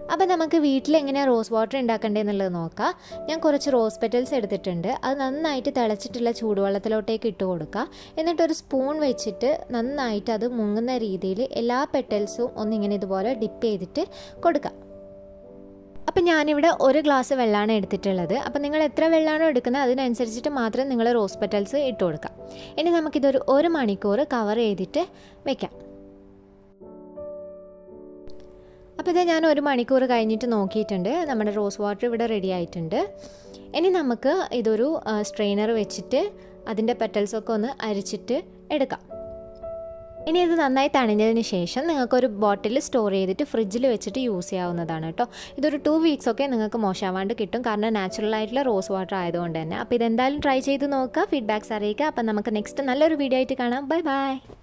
അപ്പോൾ നമുക്ക് വീട്ടിൽ എങ്ങനെയാണ് റോസ് വാട്ടർ ഉണ്ടാക്കേണ്ടതെന്നുള്ളത് നോക്കാം ഞാൻ കുറച്ച് റോസ് പെറ്റൽസ് എടുത്തിട്ടുണ്ട് അത് നന്നായിട്ട് തിളച്ചിട്ടുള്ള ചൂടുവെള്ളത്തിലോട്ടേക്ക് ഇട്ട് കൊടുക്കുക എന്നിട്ടൊരു സ്പൂൺ വെച്ചിട്ട് നന്നായിട്ട് അത് മുങ്ങുന്ന രീതിയിൽ എല്ലാ പെറ്റൽസും ഒന്നിങ്ങനെ ഇതുപോലെ ഡിപ്പ് ചെയ്തിട്ട് കൊടുക്കുക അപ്പം ഞാനിവിടെ ഒരു ഗ്ലാസ് വെള്ളമാണ് എടുത്തിട്ടുള്ളത് അപ്പം നിങ്ങൾ എത്ര വെള്ളമാണോ എടുക്കുന്നത് അതിനനുസരിച്ചിട്ട് മാത്രം നിങ്ങൾ റോസ് പെറ്റൽസ് ഇട്ട് കൊടുക്കാം ഇനി നമുക്കിതൊരു ഒരു മണിക്കൂർ കവർ ചെയ്തിട്ട് വെക്കാം അപ്പോൾ ഇത് ഞാൻ ഒരു മണിക്കൂർ കഴിഞ്ഞിട്ട് നോക്കിയിട്ടുണ്ട് നമ്മുടെ റോസ് വാട്ടർ ഇവിടെ റെഡി ആയിട്ടുണ്ട് ഇനി നമുക്ക് ഇതൊരു സ്ട്രെയിനർ വെച്ചിട്ട് അതിൻ്റെ പെറ്റൽസൊക്കെ ഒന്ന് അരിച്ചിട്ട് എടുക്കാം ഇനി ഇത് നന്നായി തണിഞ്ഞതിന് ശേഷം നിങ്ങൾക്കൊരു ബോട്ടിൽ സ്റ്റോർ ചെയ്തിട്ട് ഫ്രിഡ്ജിൽ വെച്ചിട്ട് യൂസ് ചെയ്യാവുന്നതാണ് കേട്ടോ ഇതൊരു ടു വീക്സ് ഒക്കെ നിങ്ങൾക്ക് മോശമാവാണ്ട് കിട്ടും കാരണം നാച്ചുറൽ ആയിട്ടുള്ള റോസ് വാട്ടർ ആയതുകൊണ്ട് തന്നെ അപ്പോൾ ഇതെന്തായാലും ട്രൈ ചെയ്ത് നോക്കുക ഫീഡ്ബാക്ക്സ് അറിയിക്കുക അപ്പം നമുക്ക് നെക്സ്റ്റ് നല്ലൊരു വീഡിയോ ആയിട്ട് കാണാം ബൈ ബൈ